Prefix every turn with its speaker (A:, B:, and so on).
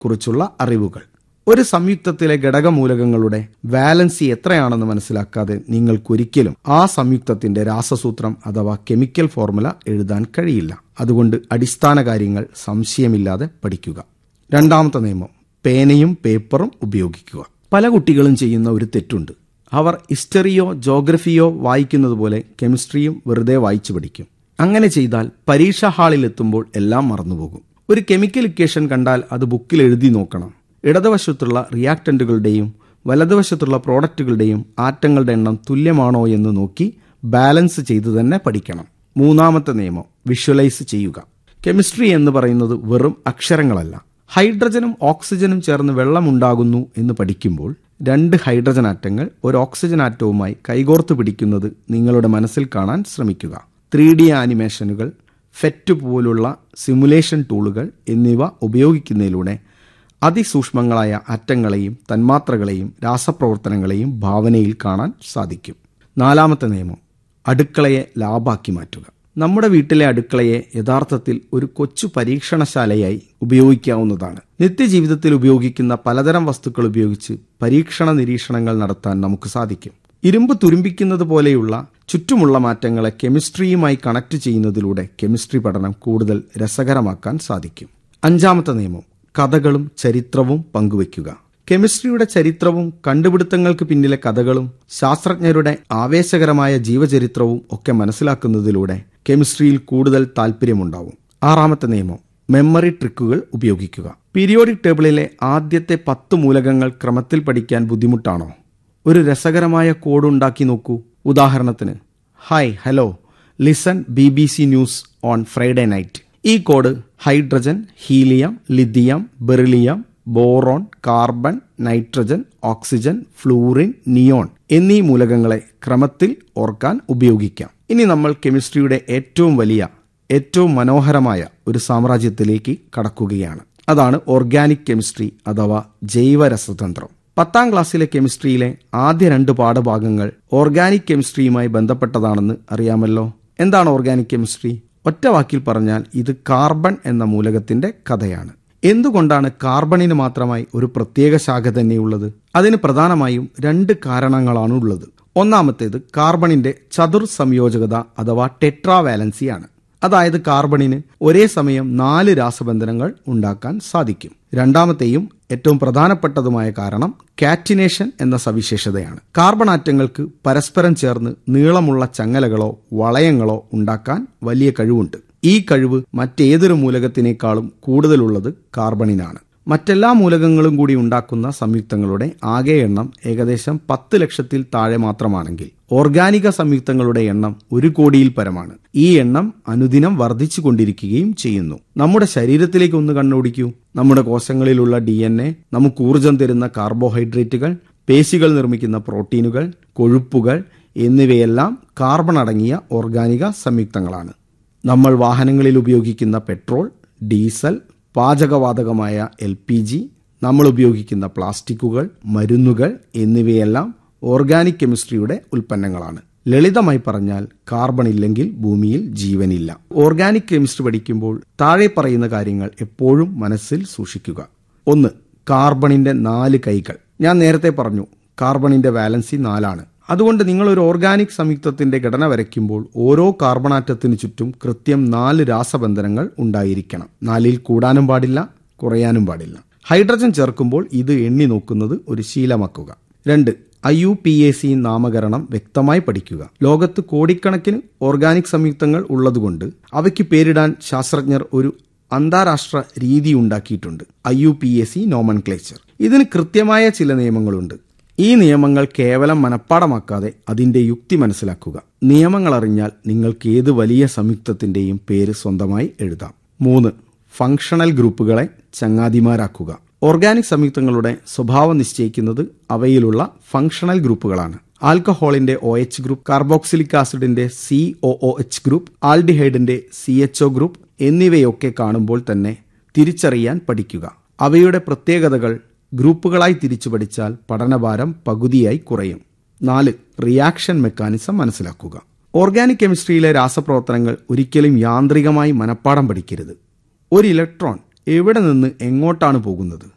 A: കുറിച്ചുള്ള അറിവുകൾ ഒരു സംയുക്തത്തിലെ ഘടകമൂലകങ്ങളുടെ വാലൻസി എത്രയാണെന്ന് മനസ്സിലാക്കാതെ നിങ്ങൾക്കൊരിക്കലും ആ സംയുക്തത്തിന്റെ രാസസൂത്രം അഥവാ കെമിക്കൽ ഫോർമുല എഴുതാൻ കഴിയില്ല അതുകൊണ്ട് അടിസ്ഥാന കാര്യങ്ങൾ സംശയമില്ലാതെ പഠിക്കുക രണ്ടാമത്തെ നിയമം പേനയും പേപ്പറും ഉപയോഗിക്കുക പല കുട്ടികളും ചെയ്യുന്ന ഒരു തെറ്റുണ്ട് അവർ ഹിസ്റ്ററിയോ ജോഗ്രഫിയോ വായിക്കുന്നത് പോലെ കെമിസ്ട്രിയും വെറുതെ വായിച്ചു പഠിക്കും അങ്ങനെ ചെയ്താൽ പരീക്ഷാ ഹാളിൽ എത്തുമ്പോൾ എല്ലാം മറന്നുപോകും ഒരു കെമിക്കൽ ഇക്വേഷൻ കണ്ടാൽ അത് ബുക്കിൽ എഴുതി നോക്കണം ഇടതുവശത്തുള്ള റിയാക്ടന്റുകളുടെയും വലതുവശത്തുള്ള പ്രോഡക്റ്റുകളുടെയും ആറ്റങ്ങളുടെ എണ്ണം തുല്യമാണോ എന്ന് നോക്കി ബാലൻസ് ചെയ്തു തന്നെ പഠിക്കണം മൂന്നാമത്തെ നിയമം വിഷ്വലൈസ് ചെയ്യുക കെമിസ്ട്രി എന്ന് പറയുന്നത് വെറും അക്ഷരങ്ങളല്ല ഹൈഡ്രജനും ഓക്സിജനും ചേർന്ന് വെള്ളമുണ്ടാകുന്നു എന്ന് പഠിക്കുമ്പോൾ രണ്ട് ഹൈഡ്രജൻ ആറ്റങ്ങൾ ഒരു ഓക്സിജൻ ആറ്റവുമായി കൈകോർത്ത് പിടിക്കുന്നത് നിങ്ങളുടെ മനസ്സിൽ കാണാൻ ശ്രമിക്കുക ത്രീ ഡി ആനിമേഷനുകൾ ഫെറ്റ് പോലുള്ള സിമുലേഷൻ ടൂളുകൾ എന്നിവ ഉപയോഗിക്കുന്നതിലൂടെ അതിസൂക്ഷ്മങ്ങളായ ആറ്റങ്ങളെയും തന്മാത്രകളെയും രാസപ്രവർത്തനങ്ങളെയും ഭാവനയിൽ കാണാൻ സാധിക്കും നാലാമത്തെ നിയമം അടുക്കളയെ ലാഭാക്കി മാറ്റുക നമ്മുടെ വീട്ടിലെ അടുക്കളയെ യഥാർത്ഥത്തിൽ ഒരു കൊച്ചു പരീക്ഷണശാലയായി ഉപയോഗിക്കാവുന്നതാണ് നിത്യജീവിതത്തിൽ ഉപയോഗിക്കുന്ന പലതരം വസ്തുക്കൾ ഉപയോഗിച്ച് പരീക്ഷണ നിരീക്ഷണങ്ങൾ നടത്താൻ നമുക്ക് സാധിക്കും ഇരുമ്പ് തുരുമ്പിക്കുന്നത് പോലെയുള്ള ചുറ്റുമുള്ള മാറ്റങ്ങളെ കെമിസ്ട്രിയുമായി കണക്ട് ചെയ്യുന്നതിലൂടെ കെമിസ്ട്രി പഠനം കൂടുതൽ രസകരമാക്കാൻ സാധിക്കും അഞ്ചാമത്തെ നിയമം കഥകളും ചരിത്രവും പങ്കുവയ്ക്കുക കെമിസ്ട്രിയുടെ ചരിത്രവും കണ്ടുപിടുത്തങ്ങൾക്ക് പിന്നിലെ കഥകളും ശാസ്ത്രജ്ഞരുടെ ആവേശകരമായ ജീവചരിത്രവും ഒക്കെ മനസ്സിലാക്കുന്നതിലൂടെ കെമിസ്ട്രിയിൽ കൂടുതൽ താല്പര്യമുണ്ടാവും ആറാമത്തെ നിയമം മെമ്മറി ട്രിക്കുകൾ ഉപയോഗിക്കുക പീരിയോഡിക് ടേബിളിലെ ആദ്യത്തെ പത്ത് മൂലകങ്ങൾ ക്രമത്തിൽ പഠിക്കാൻ ബുദ്ധിമുട്ടാണോ ഒരു രസകരമായ കോഡ് ഉണ്ടാക്കി നോക്കൂ ഉദാഹരണത്തിന് hi hello listen B B C news on Friday night ഈ code hydrogen helium lithium beryllium boron carbon nitrogen oxygen fluorine neon എന്നീ മൂലകങ്ങളെ ക്രമത്തിൽ ഓർക്കാൻ ഉപയോഗിക്കാം ഇനി നമ്മൾ കെമിസ്ട്രിയുടെ ഏറ്റവും വലിയ ഏറ്റവും മനോഹരമായ ഒരു സാമ്രാജ്യത്തിലേക്ക് കടക്കുകയാണ് അതാണ് ഓർഗാനിക് കെമിസ്ട്രി അഥവാ ജൈവരസതന്ത്രം പത്താം ക്ലാസ്സിലെ കെമിസ്ട്രിയിലെ ആദ്യ രണ്ട് പാഠഭാഗങ്ങൾ ഓർഗാനിക് കെമിസ്ട്രിയുമായി ബന്ധപ്പെട്ടതാണെന്ന് അറിയാമല്ലോ എന്താണ് ഓർഗാനിക് കെമിസ്ട്രി ഒറ്റ വാക്കിൽ പറഞ്ഞാൽ ഇത് കാർബൺ എന്ന മൂലകത്തിന്റെ കഥയാണ് എന്തുകൊണ്ടാണ് കാർബണിന് മാത്രമായി ഒരു പ്രത്യേക ശാഖ തന്നെയുള്ളത് അതിന് പ്രധാനമായും രണ്ട് കാരണങ്ങളാണ് ഉള്ളത് ഒന്നാമത്തേത് കാർബണിന്റെ ചതുർ സംയോജകത അഥവാ ടെട്രാവാലൻസിയാണ് അതായത് കാർബണിന് ഒരേ സമയം നാല് രാസബന്ധനങ്ങൾ ഉണ്ടാക്കാൻ സാധിക്കും രണ്ടാമത്തെയും ഏറ്റവും പ്രധാനപ്പെട്ടതുമായ കാരണം കാറ്റിനേഷൻ എന്ന സവിശേഷതയാണ് കാർബൺ ആറ്റങ്ങൾക്ക് പരസ്പരം ചേർന്ന് നീളമുള്ള ചങ്ങലകളോ വളയങ്ങളോ ഉണ്ടാക്കാൻ വലിയ കഴിവുണ്ട് ഈ കഴിവ് മറ്റേതൊരു മൂലകത്തിനേക്കാളും കൂടുതലുള്ളത് കാർബണിനാണ് മറ്റെല്ലാ മൂലകങ്ങളും കൂടി ഉണ്ടാക്കുന്ന സംയുക്തങ്ങളുടെ ആകെ എണ്ണം ഏകദേശം പത്ത് ലക്ഷത്തിൽ താഴെ മാത്രമാണെങ്കിൽ ഓർഗാനിക സംയുക്തങ്ങളുടെ എണ്ണം ഒരു കോടിയിൽ പരമാണ് ഈ എണ്ണം അനുദിനം വർദ്ധിച്ചു കൊണ്ടിരിക്കുകയും ചെയ്യുന്നു നമ്മുടെ ശരീരത്തിലേക്ക് ഒന്ന് കണ്ണോടിക്കൂ നമ്മുടെ കോശങ്ങളിലുള്ള ഡി എൻ എ നമുക്ക് ഊർജം തരുന്ന കാർബോഹൈഡ്രേറ്റുകൾ പേശികൾ നിർമ്മിക്കുന്ന പ്രോട്ടീനുകൾ കൊഴുപ്പുകൾ എന്നിവയെല്ലാം കാർബൺ അടങ്ങിയ ഓർഗാനിക സംയുക്തങ്ങളാണ് നമ്മൾ വാഹനങ്ങളിൽ ഉപയോഗിക്കുന്ന പെട്രോൾ ഡീസൽ പാചകവാതകമായ എൽ പി ജി നമ്മൾ ഉപയോഗിക്കുന്ന പ്ലാസ്റ്റിക്കുകൾ മരുന്നുകൾ എന്നിവയെല്ലാം ഓർഗാനിക് കെമിസ്ട്രിയുടെ ഉൽപ്പന്നങ്ങളാണ് ലളിതമായി പറഞ്ഞാൽ കാർബൺ ഇല്ലെങ്കിൽ ഭൂമിയിൽ ജീവനില്ല ഓർഗാനിക് കെമിസ്ട്രി പഠിക്കുമ്പോൾ താഴെ പറയുന്ന കാര്യങ്ങൾ എപ്പോഴും മനസ്സിൽ സൂക്ഷിക്കുക ഒന്ന് കാർബണിന്റെ നാല് കൈകൾ ഞാൻ നേരത്തെ പറഞ്ഞു കാർബണിന്റെ വാലൻസി നാലാണ് അതുകൊണ്ട് നിങ്ങൾ ഒരു ഓർഗാനിക് സംയുക്തത്തിന്റെ ഘടന വരയ്ക്കുമ്പോൾ ഓരോ കാർബണാറ്റത്തിനു ചുറ്റും കൃത്യം നാല് രാസബന്ധനങ്ങൾ ഉണ്ടായിരിക്കണം നാലിൽ കൂടാനും പാടില്ല കുറയാനും പാടില്ല ഹൈഡ്രജൻ ചേർക്കുമ്പോൾ ഇത് എണ്ണി നോക്കുന്നത് ഒരു ശീലമാക്കുക രണ്ട് I U P A C നാമകരണം വ്യക്തമായി പഠിക്കുക ലോകത്ത് കോടിക്കണക്കിന് ഓർഗാനിക് സംയുക്തങ്ങൾ ഉള്ളതുകൊണ്ട് അവയ്ക്ക് പേരിടാൻ ശാസ്ത്രജ്ഞർ ഒരു അന്താരാഷ്ട്ര രീതി ഉണ്ടാക്കിയിട്ടുണ്ട് I U P A C nomenclature ഇതിന് കൃത്യമായ ചില നിയമങ്ങളുണ്ട് ഈ നിയമങ്ങൾ കേവലം മനഃപ്പാടമാക്കാതെ അതിന്റെ യുക്തി മനസ്സിലാക്കുക നിയമങ്ങൾ അറിഞ്ഞാൽ നിങ്ങൾക്ക് ഏത് വലിയ സംയുക്തത്തിന്റെയും പേര് സ്വന്തമായി എഴുതാം മൂന്ന് ഫങ്ഷണൽ ഗ്രൂപ്പുകളെ ചങ്ങാതിമാരാക്കുക ഓർഗാനിക് സംയുക്തങ്ങളുടെ സ്വഭാവം നിശ്ചയിക്കുന്നത് അവയിലുള്ള ഫങ്ഷണൽ ഗ്രൂപ്പുകളാണ് ആൽക്കഹോളിന്റെ ഒ എച്ച് ഗ്രൂപ്പ് കാർബോക്സിലിക് ആസിഡിന്റെ C O O H group ആൽഡിഹൈഡിന്റെ സി എച്ച് ഒ ഗ്രൂപ്പ് എന്നിവയൊക്കെ കാണുമ്പോൾ തന്നെ തിരിച്ചറിയാൻ പഠിക്കുക അവയുടെ പ്രത്യേകതകൾ ഗ്രൂപ്പുകളായി തിരിച്ചു പഠിച്ചാൽ പഠനഭാരം പകുതിയായി കുറയും നാല് റിയാക്ഷൻ മെക്കാനിസം മനസ്സിലാക്കുക ഓർഗാനിക് കെമിസ്ട്രിയിലെ രാസപ്രവർത്തനങ്ങൾ ഒരിക്കലും യാന്ത്രികമായി മനഃപ്പാടം പഠിക്കരുത് ഒരു ഇലക്ട്രോൺ എവിടെ നിന്ന് എങ്ങോട്ടാണ് പോകുന്നത്